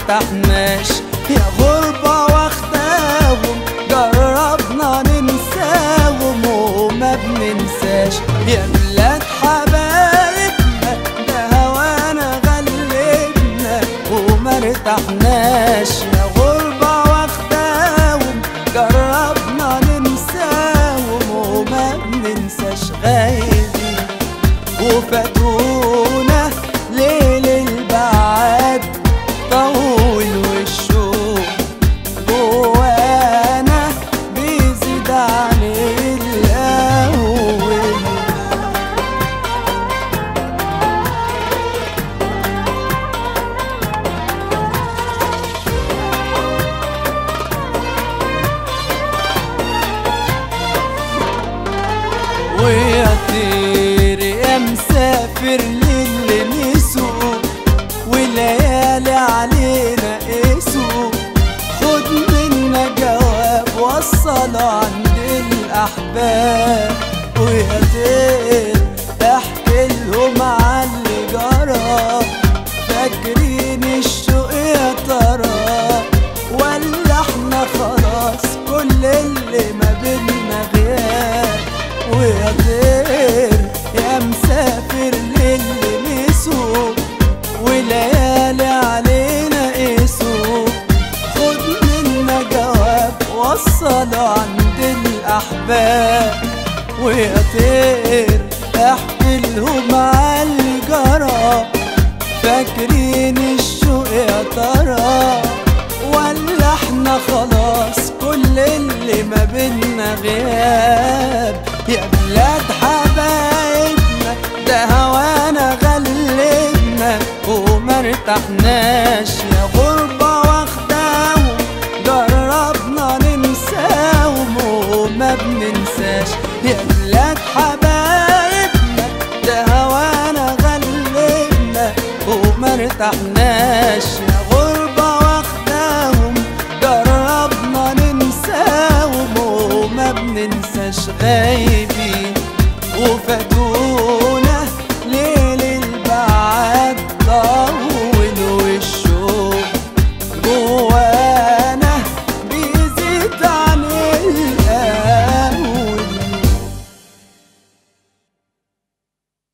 مرتحناش يا غربة واخداهم جربنا ننساهم وما بننساش يا بلاد حبايبنا ده هوانا غلبنا وما ارتحناش يا غربة واخداهم جربنا ننساهم وما بننساش غايبين وفاتونا ليل البعاد طول والشوق جوانا بيزيد عن الأول ويا طير يا مسافر للي نسوق وليالي علينا قسوق خد منا جواب وصل عند الأحباب ويا طير احكي لهم على اللي جرى فاكرين الشوق يا ترى ولا احنا خلاص كل اللي ما بينا غياب ويا طير يا مسافر للي نسوق وليالي علينا قسوق خد منا جواب وصلوا عند الأحباب ويا طير احكي لهم على اللي جرى فاكرين الشوق يا ترى ولا احنا خلاص كل اللي ما بينا غياب يا بلاد حبايبنا ده هوانا غلبنا وما ارتحناش يا غربة واخداهم جربنا ننساهم وما بننساش يا بلاد حبايبنا ده هوانا غلبنا وما ارتحناش يا غربة واخداهم جربنا ننساهم وما بننساش غايب